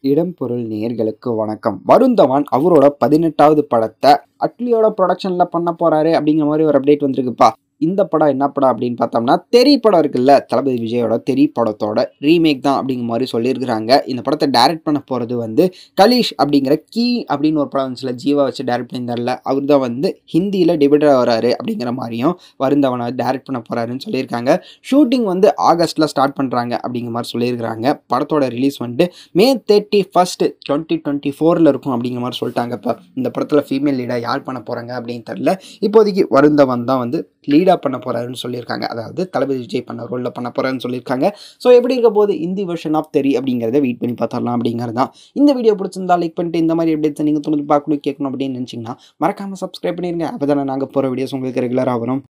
இடம் பொருள் நேயர்களுக்கு வணக்கம் வருந்தவான் அவரோட பதினெட்டாவது படத்தை அட்லியோட ப்ரொடக்ஷன்ல பண்ண போறாரு அப்படிங்கிற மாதிரி ஒரு அப்டேட் வந்திருக்குப்பா இந்த படம் என்ன படம் அப்படின்னு பார்த்தோம்னா தெரி படம் இருக்குல்ல தளபதி விஜயோட தெரி படத்தோட ரீமேக் தான் அப்படிங்கிற மாதிரி சொல்லியிருக்கிறாங்க இந்த படத்தை டைரக்ட் பண்ண போகிறது வந்து கலீஷ் அப்படிங்கிற கீ அப்படின்னு ஒரு படம் வந்துச்சுல ஜீவா வச்சு டைரக்ட் பண்ணியிருந்தார்ல அவர் தான் வந்து ஹிந்தியில் டிபேட்டர் வராரு அப்படிங்கிற மாதிரியும் வருந்தவனை டைரக்ட் பண்ண போகிறாருன்னு சொல்லியிருக்காங்க ஷூட்டிங் வந்து ஆகஸ்ட்டில் ஸ்டார்ட் பண்ணுறாங்க அப்படிங்கிற மாதிரி சொல்லியிருக்கிறாங்க படத்தோட ரிலீஸ் வந்துட்டு May thirty first twenty twenty ஃபோரில் இருக்கும் அப்படிங்கிற மாதிரி சொல்லிட்டாங்க இப்போ இந்த படத்தில் ஃபீமேல் லீடாக யார் பண்ண போகிறாங்க அப்படின்னு தெரில இப்போதைக்கு வருந்தவன் தான் வந்து லீடாக பண்ண போகிறாருன்னு சொல்லியிருக்காங்க அதாவது தளபதி விஜய் பண்ண ரோலில் பண்ண போகிறாருன்னு சொல்லியிருக்காங்க ஸோ எப்படி இருக்க போது இந்தி வெர்ஷன் ஆஃப் தெரி அப்படிங்கிறத வெயிட் பண்ணி பார்த்தரலாம் அப்படிங்கிறது தான் இந்த வீடியோ பிடிச்சிருந்தா லைக் பண்ணிட்டு இந்த மாதிரி அப்டேட்ஸ் நீங்கள் தொடர்ந்து பார்க்கணும் கேட்கணும் அப்படின்னு நினச்சிங்கன்னா மறக்காமல் சப்ஸ்கிரைப் பண்ணிடுங்க அப்போ தானே நாங்கள் போகிற வீடியோஸ் உங்களுக்கு ரெகுலராக வரும்